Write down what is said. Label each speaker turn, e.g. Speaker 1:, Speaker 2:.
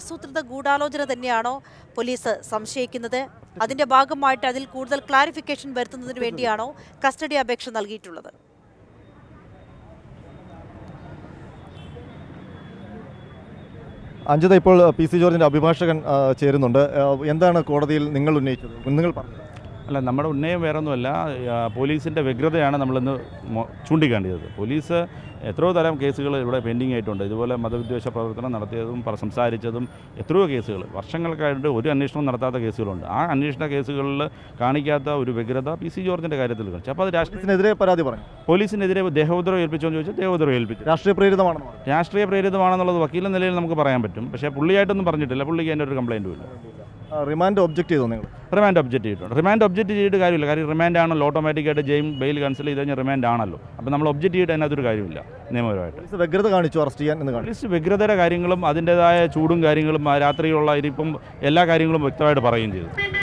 Speaker 1: ആസൂത്രിത ഗൂഢാലോചന തന്നെയാണോ പോലീസ് സംശയിക്കുന്നത് അതിന്റെ ഭാഗമായിട്ട് അതിൽ കൂടുതൽ ക്ലാരിഫിക്കേഷൻ വരുത്തുന്നതിന് വേണ്ടിയാണോ കസ്റ്റഡി അപേക്ഷ നൽകിയിട്ടുള്ളത്
Speaker 2: അഞ്ജിത ഇപ്പോൾ പി സി ജോർജിന്റെ അഭിഭാഷകൻ ആ, ചേരുന്നുണ്ട് ആ, എന്താണ് കോടതിയിൽ നിങ്ങൾ ഉന്നയിച്ചത് നിങ്ങൾ പറഞ്ഞത്
Speaker 3: അല്ല നമ്മുടെ ഉന്നയം വേറൊന്നുമല്ല ആ, പോലീസിൻ്റെ വ്യഗ്രതയാണ് നമ്മളിന്ന് മൊ- ചൂണ്ടിക്കാണ്ടിയത് പോലീസ് എത്രയോ തരം കേസുകൾ ഇവിടെ പെൻഡിങ് ആയിട്ടുണ്ട് ഇതുപോലെ മതവിദ്വേഷ പ്രവർത്തനം നടത്തിയതും പ- സംസാരിച്ചതും എത്രയോ കേസുകൾ വർഷങ്ങൾക്കായിട്ട് ഒരു അന്വേഷണവും നടത്താത്ത കേസുകളുണ്ട് ആ അന്വേഷണ കേസുകളിൽ കാണിക്കാത്ത ഒരു വ്യഗ്രത പി സി ജോർജിൻ്റെ കാര്യത്തിൽ കാണിച്ചു അപ്പോൾ അത് രാഷ്ട്രീയ
Speaker 2: പോലീസിനെതിരെ പരാതി പറഞ്ഞു
Speaker 3: പോലീസിനെതിരെ ദേഹോദ്രവം ഏൽപ്പിച്ചോ എന്ന് ചോദിച്ചാൽ ദേഹോദ്രവം ഏൽപ്പിച്ചു
Speaker 2: രാഷ്ട്രീയ പ്രേരിതമാണെന്ന് പറഞ്ഞു
Speaker 3: രാഷ്ട്രീയ പ്രേരിതമാണെന്നുള്ളത് വക്കീലിൻ്റെ നിലയിൽ നമുക്ക് പറയാൻ പറ്റും പക്ഷേ പുള്ളിയായിട്ടൊന്നും പറഞ്ഞിട്ടില്ല പുള്ളിക്ക് അതിൻ്റെ ഒരു കംപ്ലൈൻറ്റും ഇല്ല
Speaker 2: ആ, റിമാൻഡ് ഒബ്ജക്റ്റ് ചെയ്തോ നിങ്ങൾ
Speaker 3: റിമാൻഡ് ഒബ്ജക്റ്റ് ചെയ്തിട്ടുണ്ട് റിമാൻഡ് ഒബ്ജക്റ്റ് ചെയ്തിട്ട് കാര്യമില്ല കാര്യം റിമാൻഡ് ആണല്ലോ ഓട്ടോമാറ്റിക്കായിട്ട് ജെയിം ബെയിൽ ക്യാൻസൽ ചെയ്ത് കഴിഞ്ഞാൽ റിമാൻഡ് ആണല്ലോ അപ്പോൾ നമ്മൾ ഒബ്ജക്റ്റ് ചെയ്തിട്ട് അതിനകത്തൊരു കാര്യമില്ല നിയമപരമായിട്ട്
Speaker 2: പോലീസ് വ്യഗ്രത കാണിച്ചു അറസ്റ്റ് ചെയ്യാൻ എന്ന് കാണിച്ചു
Speaker 3: പോലീസ് വ്യഗ്രതയുടെ കാര്യങ്ങളും അതിൻ്റെതായ ചൂടും കാര്യങ്ങളും ആ രാത്രിയുള്ള ഇരിപ്പം എല്ലാ കാര്യങ്ങളും വ്യക്തമായിട്ട് പറയുകയും ചെയ്തു